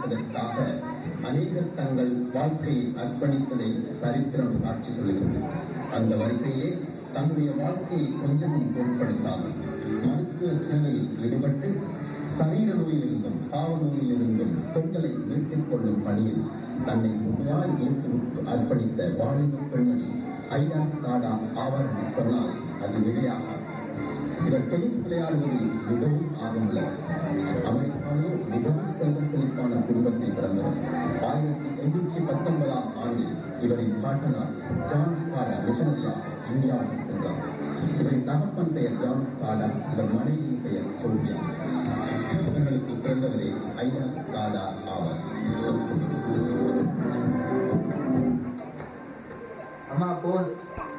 மீட்பதற்காக அநேகர் தங்கள் வாழ்க்கையை அர்ப்பணித்ததை சரித்திரம் சாட்சி சொல்கிறது அந்த வரிசையே தன்னுடைய வாழ்க்கையை கொஞ்சமும் பொருட்படுத்தாமல் மருத்துவ சேவையில் ஈடுபட்டு சரீர நோயிலிருந்தும் பாவ நோயிலிருந்தும் பெண்களை மீட்டுக் கொள்ளும் பணியில் தன்னை முழுமையாய் இயேசுவுக்கு அர்ப்பணித்த வாலிப பெண்மணி ஐயா தாடா ஆவார் என்று சொன்னால் அது விடையாக இவர் டென்னிஸ் விளையாடுவதில் மிகவும் ஆர்வமுள்ளவர் அமெரிக்காவிலே மிகவும் செல்வ செழிப்பான குடும்பத்தில் பிறந்தவர் ஆயிரத்தி எண்ணூற்றி பத்தொன்பதாம் ஆண்டில் இவரின் பாட்டனார் ஜான் ஸ்காடா மிஷனரியா இந்தியாவுக்கு சென்றார் இவரின் தகப்பன் பெயர் ஜான் ஸ்காடா இவர் மனைவியின் பெயர் சோபியா இவர்களுக்கு பிறந்தவரே ஐயா ஸ்காடா ஆவார் அம்மா போஸ்ட்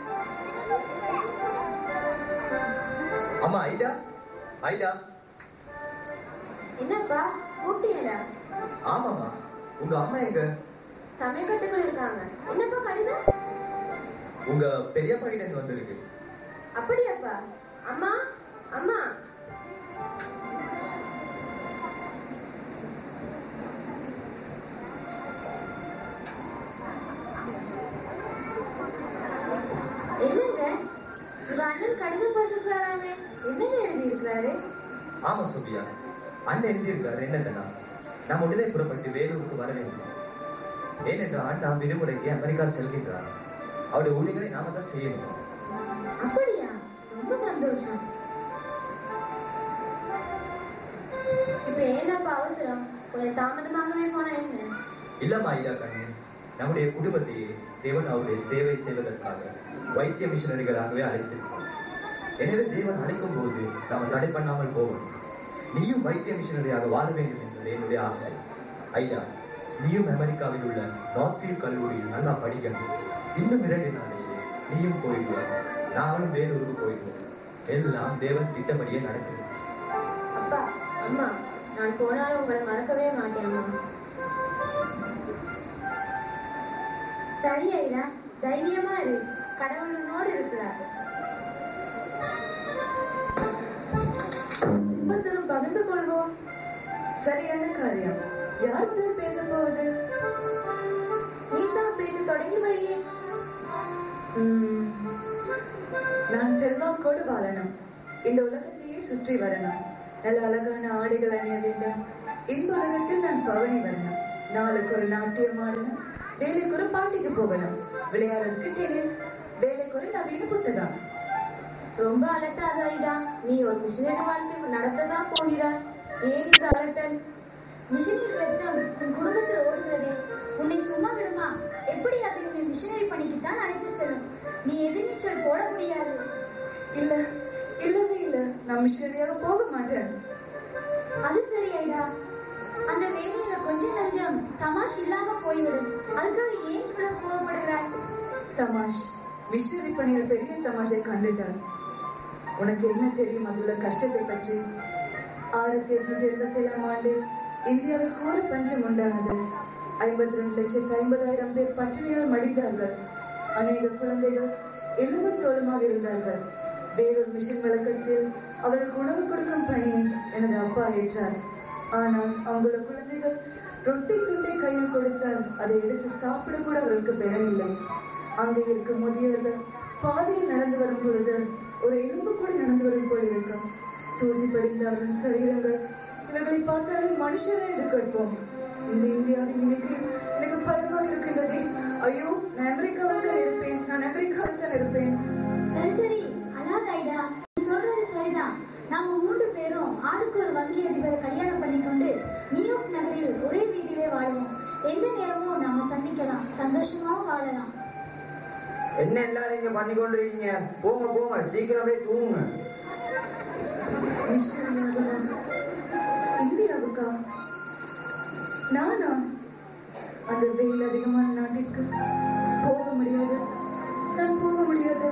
அம்மா ஐடா ஐடா என்னப்பா கூப்பிட்டீங்களா ஆமாம்மா உங்க அம்மா எங்க சமையல் கட்டுக்குள்ள இருக்காங்க என்னப்பா கடிதம் உங்க பெரியப்பா கிட்ட இருந்து வந்திருக்கு அப்படியாப்பா அம்மா அம்மா என்னங்க உங்க அண்ணன் கடிதம் போட்டிருக்காராமே என்னங்க எழுதி இருக்கிறாரு ஆமா சோபியா அண்ணன் எழுதியிருக்காரு என்னதுன்னா நாம் உடனே புறப்பட்டு வேலூருக்கு வர வேண்டும் ஏனென்றால் அண்ணா விடுமுறைக்கு அமெரிக்கா செல்கின்றார் அவருடைய ஊழியர்களை நாம தான் செய்யணும் அப்படியா ரொம்ப சந்தோஷம் இப்ப ஏன்னாப்பா அவசரம் கொஞ்சம் தாமதமாகவே போனா என்ன இல்லம்மா ஐயா கண்ணு நம்முடைய குடும்பத்தையே தேவன் அவருடைய சேவை செய்வதற்காக வைத்திய மிஷனரிகளாகவே அழைத்திருக்கிறார் எனவே தேவன் அழைக்கும் போது நாம் தடை பண்ணாமல் போகணும் நீயும் வைத்திய மிஷனரியாக வாழ வேண்டும் என்பது என்னுடைய ஆசை ஐயா நீயும் அமெரிக்காவில் உள்ள நார்த்வியூ கல்லூரியில் நல்லா படிக்கணும் இன்னும் இரண்டு நாளையே நீயும் போயிடுவார் நானும் வேலூருக்கு போயிடுவோம் எல்லாம் தேவன் திட்டப்படியே நடக்குது அப்பா அம்மா நான் போனாலும் உங்களை மறக்கவே மாட்டேன் அம்மா சரி ஐயா தைரியமா இரு கடவுள் உன்னோடு இருக்கிறார் ஒவ்வொருத்தரும் பகிர்ந்து கொள்வோம் சரியான காரியம் யார் முதல் பேச போவது நீதான் பேச்சு தொடங்கி வையே உம், நான் செல்வாக்கோடு வாழணும் இந்த உலகத்தையே சுற்றி வரணும் நல்ல அழகான ஆடைகள் அணிய வேண்டும் இந்த உலகத்தில் நான் பவனி வரணும் நாளுக்கு ஒரு நாட்டியம் ஆடணும் வேலைக்கு ஒரு பாட்டிக்கு போகணும் விளையாடுறதுக்கு டென்னிஸ் வேலைக்கு ஒரு நவீன புத்தகம் ரொம்ப அலட்டாத ஐயா நீ ஒரு மிஷினரி வாழ்க்கை நடத்ததான் போகிறாய் ஏன் இந்த அலட்டல் மிஷனரி ரத்தம் உன் குடும்பத்தில் ஓடுகிறதே உன்னை சும்மா விடுமா எப்படி அதை உன்னை மிஷனரி பணிக்குத்தான் அழைத்து செல்லும் நீ எதிர்நீச்சல் போட முடியாது இல்ல இல்லவே இல்ல நான் மிஷனரியாக போக மாட்டேன் அது சரி ஐடா அந்த வேலையில கொஞ்சம் நஞ்சம் தமாஷ் இல்லாம போய்விடும் அதுக்காக ஏன் இவ்வளவு கோவப்படுகிறாய் தமாஷ் மிஷனரி பணியில் பெரிய தமாஷை கண்டுட்டார் உனக்கு என்ன தெரியும் அதுள்ள கஷ்டத்தை பற்றி ஆயிரத்தி எட்நூத்தி எழுபத்தி ஏழாம் ஆண்டு இந்தியாவில் கோர பஞ்சம் உண்டானது ஐம்பத்தி ரெண்டு லட்சத்து ஐம்பதாயிரம் பேர் பட்டினியால் மடிந்தார்கள் அநேக குழந்தைகள் எலும்பும் தோலுமாக இருந்தார்கள் வேறொரு மிஷன் வழக்கத்தில் அவர்களுக்கு உணவு கொடுக்கும் பணியை எனது அப்பா ஏற்றார் ஆனால் அவங்களோட குழந்தைகள் ரொட்டி துண்டை கையில் கொடுத்தால் அதை எடுத்து சாப்பிட கூட அவருக்கு பெறவில்லை அங்கே இருக்கும் முதியவர்கள் பாதையில் நடந்து வரும் பொழுது ஒரு எலும்பு கூட நடந்து வரும் போல் இருக்கும் தூசி படிந்த அவர்கள் சரீரங்கள் இவர்களை பார்த்தாலே மனுஷரே என்று கேட்போம் இந்த இந்தியாவின் இன்னைக்கு எனக்கு பயமாக இருக்கின்றதே ஐயோ நான் அமெரிக்காவில் தான் இருப்பேன் நான் அமெரிக்காவில் தான் இருப்பேன் சரி சரி அழாத ஐடா நீ சொல்றது சரிதான் நாம மூன்று பேரும் ஆளுக்கு ஒரு வங்கி அதிபரை கல்யாணம் பண்ணிக்கொண்டு நியூயார்க் நகரில் ஒரே வீட்டிலே வாழுவோம் எந்த நேரமும் நாம சந்திக்கலாம் சந்தோஷமாவும் வாழலாம் என்ன எல்லாரும் இங்க பண்ணி கொண்டிருக்கீங்க போங்க போங்க சீக்கிரமே தூங்குங்க மிஷனரியாகவா இந்தியாவுக்கா நானா அந்த வெயில் அதிகமான நாட்டிற்கு போக முடியாது நான் போக முடியாது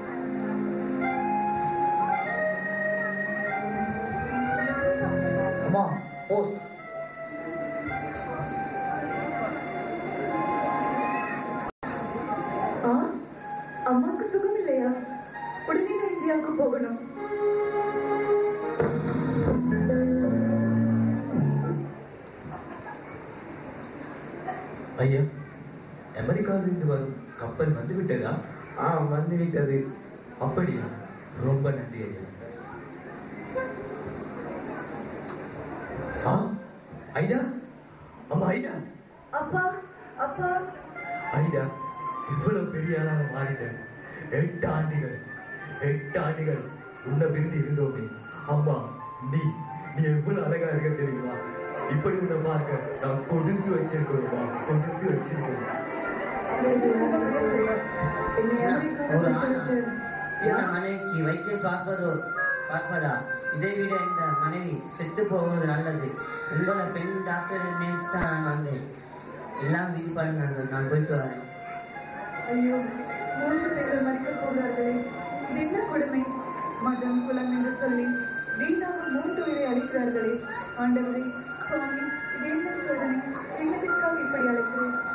அம்மா போஸ்ட் ஆ அம்மாவுக்கு சுகம் இல்லையா உடனே நான் இந்தியாவுக்கு போகணும் ஐயா அமெரிக்காவிலிருந்து வரும் கப்பல் வந்து விட்டதா ஆ வந்து விட்டது அப்படியா ரொம்ப நன்றி ஐயா ஆ ஐடா அம்மா ஐடா அப்பா அப்பா ஐடா இவ்வளவு பெரிய ஆளாக மாறிட்டேன் எட்டு ஆண்டுகள் எட்டு ஆண்டுகள் உன்னை விரும்பி இருந்தோமே அம்மா நீ நீ எவ்வளவு அழகா இருக்க தெரியுமா இப்படி உன்னை பார்க்க நான் கொடுத்து வச்சிருக்கோம்மா கொடுத்து வச்சிருக்கோம் என்னை ஒரு அமெரிக்காவில் ஆணா விட்டுவிட்டு இந்த மனைவிக்கு வைத்து பார்ப்பதோ பார்ப்பதா இதை விட இந்த மனைவி செத்து போவது நல்லது உங்களை பெண் டாக்டர் நினைச்சு தான் நான் வந்தேன் எல்லாம் விதிப்பட நடந்தது நான் போயிட்டு வரேன் ஐயோ மூன்று பேர்கள் மறிக்கப் போகிறார்களே இது என்ன கொடுமை மதம் குலம் என்று சொல்லி வீணாக மூன்று உயிரை அழைக்கிறார்களே ஆண்டவரே சுவாமி இது என்ன சோதனை என்னதற்காக இப்படி அழைக்கிறேன்